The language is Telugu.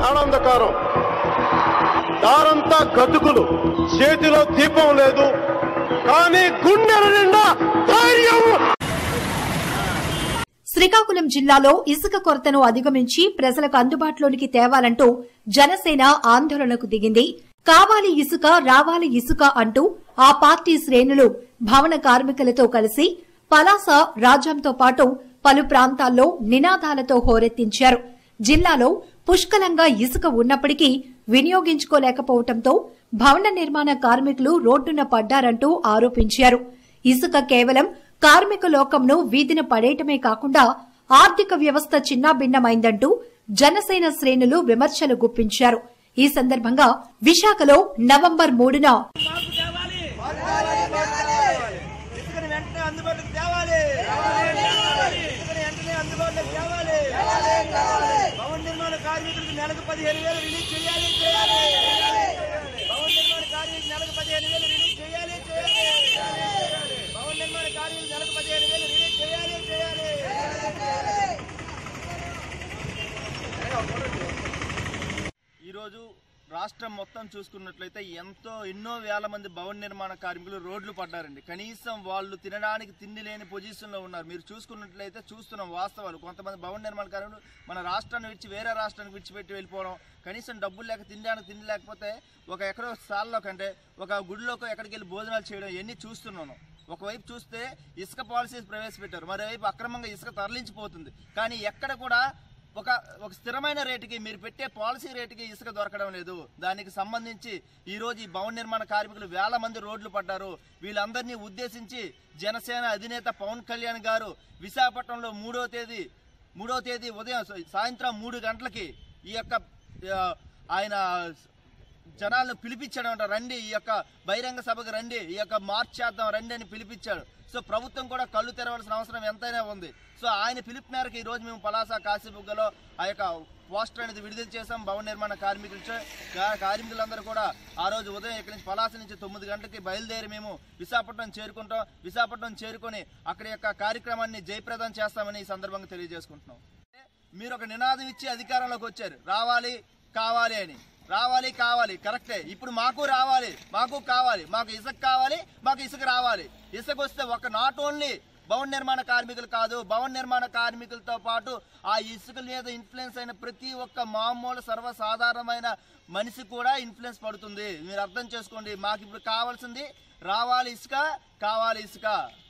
గాఢాంధకారం దారంతా గతుకులు చేతిలో దీపం లేదు కానీ గుండెల నిండా ధైర్యం శ్రీకాకుళం జిల్లాలో ఇసుక కొరతను అధిగమించి ప్రజలకు అందుబాటులోనికి తేవాలంటూ జనసేన ఆందోళనకు దిగింది కావాలి ఇసుక రావాలి ఇసుక అంటూ ఆ పార్టీ శ్రేణులు భవన కార్మికులతో కలిసి పలాస రాజ్యంతో పాటు పలు ప్రాంతాల్లో నినాదాలతో హోరెత్తించారు జిల్లాలో పుష్కలంగా ఇసుక ఉన్నప్పటికీ వినియోగించుకోలేకపోవడంతో భవన నిర్మాణ కార్మికులు రోడ్డున పడ్డారంటూ ఆరోపించారు ఇసుక కేవలం కార్మిక లోకంను వీధిన పడేయటమే కాకుండా ఆర్థిక వ్యవస్థ చిన్నాభిన్నమైందంటూ జనసేన శ్రేణులు విమర్శలు గుప్పించారు ఈ సందర్భంగా విశాఖలో నవంబర్ మూడున మార్పు తేవాలి ఇసుకని వెంటనే అందుబాటులోకి తేవాలి ఇసుకని వెంటనే అందుబాటులోకి తేవాలి భవన నిర్మాణ కార్మికులకు నెలకు పదిహేను వేలు రిలీజ్ చేయాలి చేయాలి భవన నిర్మాణ కార్మికులకు నెలకు పదిహేను వేలు రిలీజ్ చేయాలి చేయాలి భవన నిర్మాణ కార్మికులకు నెలకు పదిహేను వేలు రిలీజ్ చేయాలి చేయాలి ఈరోజు రాష్ట్రం మొత్తం చూసుకున్నట్లయితే ఎంతో ఎన్నో వేల మంది భవన నిర్మాణ కార్మికులు రోడ్లు పడ్డారండి కనీసం వాళ్ళు తినడానికి తిండి లేని పొజిషన్లో ఉన్నారు మీరు చూసుకున్నట్లయితే చూస్తున్నాం వాస్తవాలు కొంతమంది భవన నిర్మాణ కార్మికులు మన రాష్ట్రాన్ని విడిచి వేరే రాష్ట్రానికి విడిచిపెట్టి వెళ్ళిపోవడం కనీసం డబ్బులు లేక తినడానికి తిండి లేకపోతే ఒక ఎక్కడో స్థాల్లో కంటే ఒక గుడిలోకి ఎక్కడికి వెళ్ళి భోజనాలు చేయడం ఇవన్నీ చూస్తున్నాను ఒకవైపు చూస్తే ఇసుక పాలసీస్ ప్రవేశపెట్టారు మరోవైపు అక్రమంగా ఇసుక తరలించిపోతుంది కానీ ఎక్కడ కూడా ఒక ఒక స్థిరమైన రేటుకి మీరు పెట్టే పాలసీ రేటుకి ఇసుక దొరకడం లేదు దానికి సంబంధించి ఈ రోజు ఈ భవన నిర్మాణ కార్మికులు వేల మంది రోడ్లు పడ్డారు వీళ్ళందరినీ ఉద్దేశించి జనసేన అధినేత పవన్ కళ్యాణ్ గారు విశాఖపట్నంలో మూడో తేదీ మూడో తేదీ ఉదయం సాయంత్రం మూడు గంటలకి ఈ యొక్క ఆ, ఆయన జనాలను పిలిపించాడు అంట రండి ఈ యొక్క బహిరంగ సభకు రండి ఈ యొక్క మార్చ్ చేద్దాం రండి అని పిలిపించాడు సో ప్రభుత్వం కూడా కళ్ళు తెరవలసిన అవసరం ఎంతైనా ఉంది సో ఆయన పిలుపు మేరకు ఈ రోజు మేము పలాస కాశీబుగ్గలో ఆ యొక్క పోస్టర్ అనేది విడుదల చేసాం భవన నిర్మాణ కార్మికులు కార్మికులందరూ కూడా ఆ రోజు ఉదయం ఇక్కడి నుంచి పలాస నుంచి తొమ్మిది గంటలకి బయలుదేరి మేము విశాఖపట్నం చేరుకుంటాం విశాఖపట్నం చేరుకొని అక్కడి యొక్క కార్యక్రమాన్ని జయప్రదం చేస్తామని ఈ సందర్భంగా తెలియజేసుకుంటున్నాం మీరు ఒక నినాదం ఇచ్చి అధికారంలోకి వచ్చారు రావాలి కావాలి అని రావాలి కావాలి కరెక్టే ఇప్పుడు మాకు రావాలి మాకు కావాలి మాకు ఇసుక కావాలి మాకు ఇసుక రావాలి ఇసుక వస్తే ఒక నాట్ ఓన్లీ భవన నిర్మాణ కార్మికులు కాదు భవన నిర్మాణ కార్మికులతో పాటు ఆ ఇసుక మీద ఇన్ఫ్లుయెన్స్ అయిన ప్రతి ఒక్క మామూలు సర్వసాధారణమైన మనిషి కూడా ఇన్ఫ్లుయెన్స్ పడుతుంది మీరు అర్థం చేసుకోండి మాకు ఇప్పుడు కావాల్సింది రావాలి ఇసుక కావాలి ఇసుక